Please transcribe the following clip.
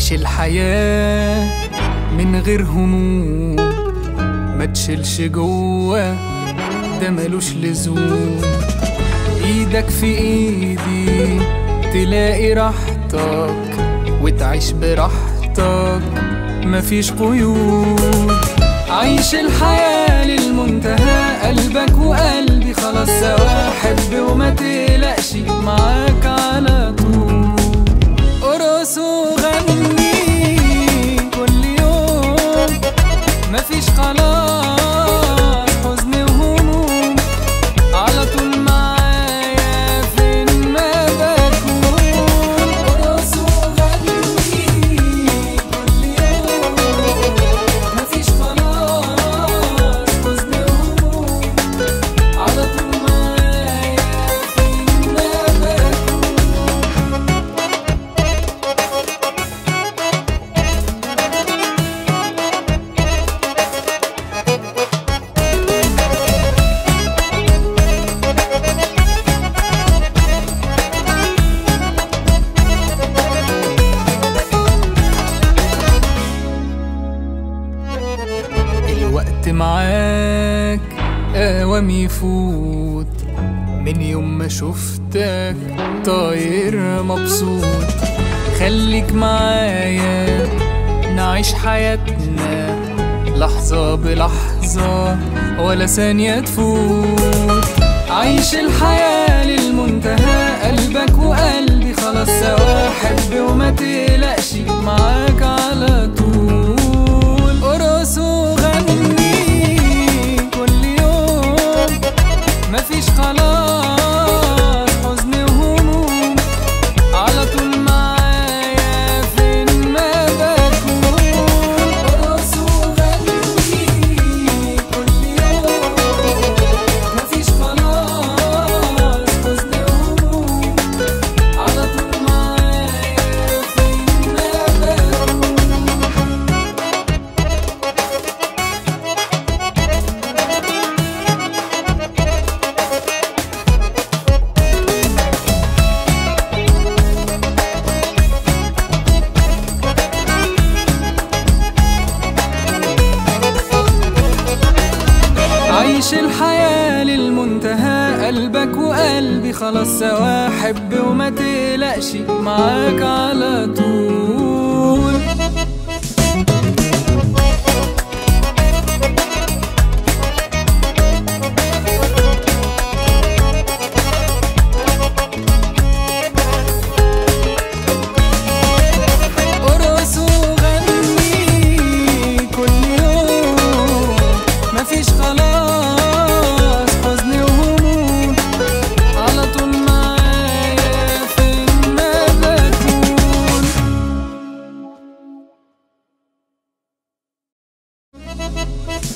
عيش الحياة من غير هموم ما تشيلش جوا ده ملوش لزوم ايدك في ايدي تلاقي راحتك وتعيش براحتك مفيش قيود عيش الحياة للمنتهى قلبك وقلبي خلاص سوا حب وما تقلقش معاك على طول ارقص وغني كل يوم مفيش خلاص حزن وهموم على طول معايا فين ما بكون ارقص وغني كل يوم مفيش خلاص حزن وهموم على طول معايا فين ما بكون الوقت معاك اوام يفوت من يوم ما شفتك طاير مبسوط خليك معايا نعيش حياتنا لحظة بلحظة ولا ثانية تفوت عيش الحياة للمنتهى قلبك وقلبي خلاص سوا حب وما تقلقش معاك على طول ارقص وغني كل يوم مفيش خلاص حزن وهموم على طول معايا فين ما بكون ارقص وغني كل يوم مفيش خلاص حزن وهموم على طول معايا فين ما بكون عيش الحياة للمنتهى قلبك وقلبي خلاص سوا حب وما تقلقش معاك على طول ارقص وغني كل يوم مفيش خلاص حزن وهموم على طول معايا فين ما بكون